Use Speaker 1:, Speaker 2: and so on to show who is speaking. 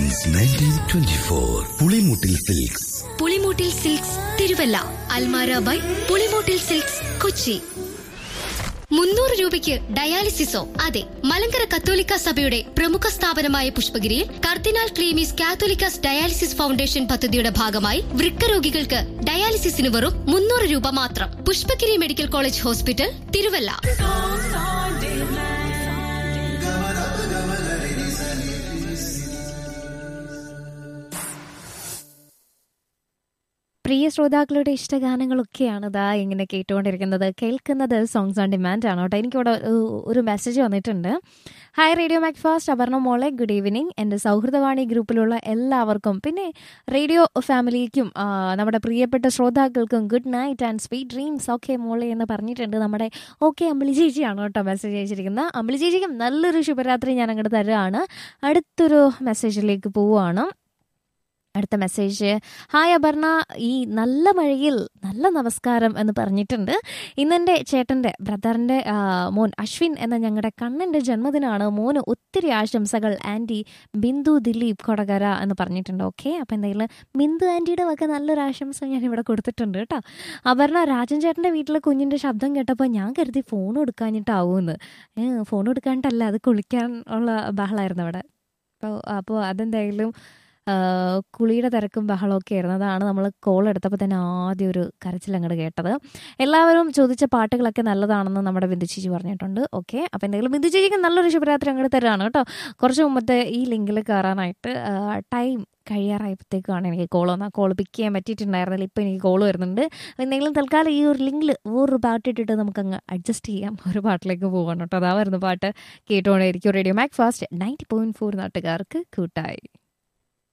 Speaker 1: since nineteen twenty four Pulimoottil silks
Speaker 2: Pulimoottil silks Thiruvalla Almara by Pulimoottil silks Kochi മുന്നൂറ് രൂപയ്ക്ക് ഡയാലിസിസോ അതെ മലങ്കര കത്തോലിക്ക സഭയുടെ പ്രമുഖ സ്ഥാപനമായ പുഷ്പഗിരിയിൽ cardinal Cleemis Catholicos dialysis foundation പദ്ധതിയുടെ ഭാഗമായി വൃക്ക രോഗികൾക്ക് ഡയാലിസിസിന് വെറും മുന്നൂറ് രൂപ മാത്രം Pushpagiri medical college hospital Thiruvalla
Speaker 3: പ്രിയ ശ്രോതാക്കളുടെ ഇഷ്ടഗാനങ്ങളൊക്കെയാണ് ഇതാ ഇങ്ങനെ കേട്ടുകൊണ്ടിരിക്കുന്നത് കേൾക്കുന്നത് സോങ്സ് ഓൺ ഡിമാൻഡ് ആണ് കേട്ടോ എനിക്കിവിടെ ഒരു- ഒരു മെസ്സേജ് വന്നിട്ടുണ്ട് hi radio Mac fast Aparna മോളെ ഗുഡ് ഈവനിങ് എൻ്റെ സൗഹൃദവാണി ഗ്രൂപ്പിലുള്ള എല്ലാവർക്കും പിന്നെ റേഡിയോ ഫാമിലിക്കും ആ, നമ്മുടെ പ്രിയപ്പെട്ട ശ്രോതാക്കൾക്കും good night and sweet dreams okay മോളെ എന്ന് പറഞ്ഞിട്ടുണ്ട് നമ്മുടെ ഓക്കെ അമ്പിളി ചേച്ചിയാണ് കേട്ടോ മെസ്സേജ് അയച്ചിരിക്കുന്നത് അമ്പിളി ചേച്ചിക്കും നല്ലൊരു ശുഭരാത്രി ഞാൻ അങ്ങോട്ട് തരുകയാണ് അടുത്തൊരു മെസ്സേജിലേക്ക് പോവുകയാണ് അടുത്ത മെസ്സേജ് ഹായ് അപർണ ഈ നല്ല മഴയിൽ നല്ല നമസ്കാരം എന്ന് പറഞ്ഞിട്ടുണ്ട് ഇന്നെൻ്റെ ചേട്ടൻ്റെ ബ്രദറിൻ്റെ മോൻ അശ്വിൻ എന്ന ഞങ്ങളുടെ കണ്ണൻ്റെ ജന്മദിനമാണ് മോന് ഒത്തിരി ആശംസകൾ ആൻറ്റി ബിന്ദു ദിലീപ് കൊടകര എന്ന് പറഞ്ഞിട്ടുണ്ട് ഓക്കെ അപ്പോൾ എന്തായാലും ബിന്ദു ആൻറ്റിയുടെ വക നല്ലൊരു ആശംസ ഞാൻ ഇവിടെ കൊടുത്തിട്ടുണ്ട് കേട്ടോ അപർണ രാജൻ ചേട്ടൻ്റെ വീട്ടിലെ കുഞ്ഞിൻ്റെ ശബ്ദം കേട്ടപ്പോൾ ഞാൻ കരുതി ഫോൺ കൊടുക്കാഞ്ഞിട്ടാവുമെന്ന് ഫോൺ കൊടുക്കാനിട്ടല്ല അത് കുളിക്കാൻ ഉള്ള ബഹളമായിരുന്നു അവിടെ അപ്പോൾ അപ്പോൾ അതെന്തായാലും ആ, കുളിയുടെ തിരക്കും ബഹളമൊക്കെ ആയിരുന്നു അതാണ് നമ്മൾ കോൾ എടുത്തപ്പോൾ തന്നെ ആദ്യം ഒരു കരച്ചിൽ അങ്ങോട്ട് കേട്ടത് എല്ലാവരും ചോദിച്ച പാട്ടുകളൊക്കെ നല്ലതാണെന്ന് നമ്മുടെ ബിന്ദു ചേച്ചി പറഞ്ഞിട്ടുണ്ട് ഓക്കെ അപ്പോൾ എന്തെങ്കിലും ബിന്ദു ചേച്ചിക്ക് നല്ലൊരു ശുഭരാത്രി അങ്ങോട്ട് തരാണ് കേട്ടോ കുറച്ച് മുമ്പത്തെ ഈ ലിങ്കിൽ കയറാനായിട്ട് ടൈം കഴിയാറായപ്പോഴത്തേക്കാണ് എനിക്ക് കോൾ വന്നാൽ കോൾ പിക്ക് ചെയ്യാൻ പറ്റിയിട്ടുണ്ടായിരുന്നില്ല ഇപ്പോൾ എനിക്ക് കോൾ വരുന്നുണ്ട് എന്തെങ്കിലും തൽക്കാലം ഈ ഒരു ലിങ്കിൽ വേറൊരു പാട്ട് ഇട്ടിട്ട് നമുക്ക് അങ്ങ് അഡ്ജസ്റ്റ് ചെയ്യാം ഒരു പാട്ടിലേക്ക് പോകണം കേട്ടോ അതാ വരുന്ന പാട്ട് കേട്ടുകൊണ്ടേയിരിക്കും radio Mac fast ninety point four നാട്ടുകാർക്ക് കൂട്ടായി